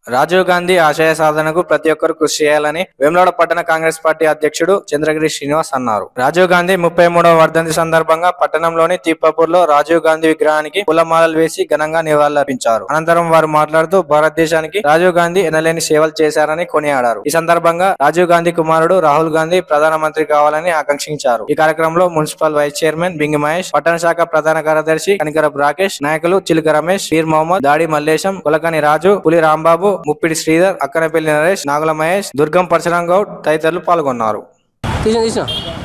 రాజీవ్ గాంధీ ఆశయ సాధనకు ప్రతి ఒక్కరు కృషి చేయాలని వేములవాడ పట్టణ కాంగ్రెస్ పార్టీ అధ్యక్షుడు చంద్రగిరి శ్రీనివాస్ అన్నారు రాజీవ్ గాంధీ ముప్పై మూడవ వర్ధంతి సందర్భంగా పట్టణంలోని తీర్పపూర్ లో రాజీవ్ గాంధీ విగ్రహానికి పూలమాలలు వేసి ఘనంగా నివాళులర్పించారు అనంతరం వారు మాట్లాడుతూ భారతదేశానికి రాజీవ్ గాంధీ ఎనలేని సేవలు చేశారని కొనియాడారు ఈ సందర్భంగా రాజీవ్ గాంధీ కుమారుడు రాహుల్ గాంధీ ప్రధానమంత్రి కావాలని ఆకాంక్షించారు ఈ కార్యక్రమంలో municipal vice chairman Bingi Mahesh పట్టణ శాఖ ప్రధాన కార్యదర్శి కనికరపు రాకేష్ నాయకులు చిలుక రమేష్ వీర్ మొహమ్మద్ దాడి మల్లేశం కులకని రాజు పులి రాంబాబు ముప్పిడి శ్రీధర్ అక్కనపల్లి నరేష్ నాగుల మహేష్ దుర్గం పరశురాం గౌడ్ తదితరులు పాల్గొన్నారు తీసిన తీసిన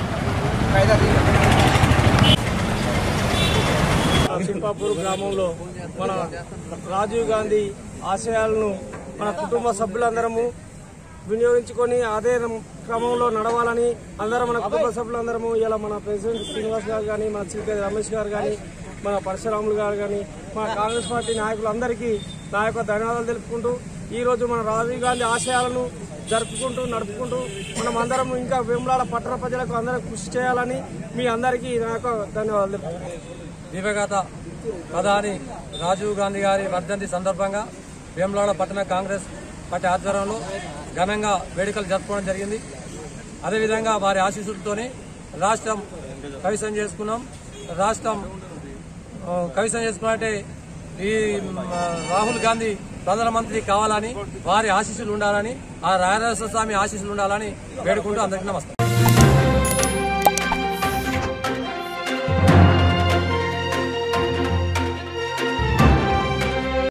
సింపాపూర్ గ్రామంలో మన రాజీవ్ గాంధీ ఆశయాలను మన కుటుంబ సభ్యులందరము వినియోగించుకొని అదే క్రమంలో నడవాలని అందరం మన కుటుంబ సభ్యులందరము ఇలా మన ప్రెసిడెంట్ శ్రీనివాస్ గారు కానీ మన చిల్క రమేష్ గారు కానీ మన పరశురాములు గారు కానీ మన కాంగ్రెస్ పార్టీ నాయకులందరికీ నా యొక్క ధన్యవాదాలు తెలుపుకుంటూ ఈ రోజు మన రాజీవ్ గాంధీ ఆశయాలను జరుపుకుంటూ నడుపుకుంటూ మనం అందరం ఇంకా వేములాడ పట్టణ ప్రజలకు అందరం కృషి చేయాలని మీ అందరికీ నా యొక్క ధన్యవాదాలు తెలుపుకుంటున్నాను. దివంగత ప్రధాని రాజీవ్ గాంధీ గారి వర్ధంతి సందర్భంగా వేములవాడ పట్టణ కాంగ్రెస్ పార్టీ ఆధ్వర్యంలో ఘనంగా వేడుకలు జరుపుకోవడం జరిగింది అదేవిధంగా వారి ఆశీస్సులతోనే రాష్ట్రం కవిసం చేసుకున్నాం రాష్ట్రం ఆ, కవిసం చేసుకున్నట్టే ఈ మ, రాహుల్ గాంధీ ప్రధానమంత్రి కావాలని వారి ఆశీస్సులు ఉండాలని ఆ రాయరాజస్వామి ఆశీస్సులు ఉండాలని వేడుకుంటూ అందరికీ నమస్కారం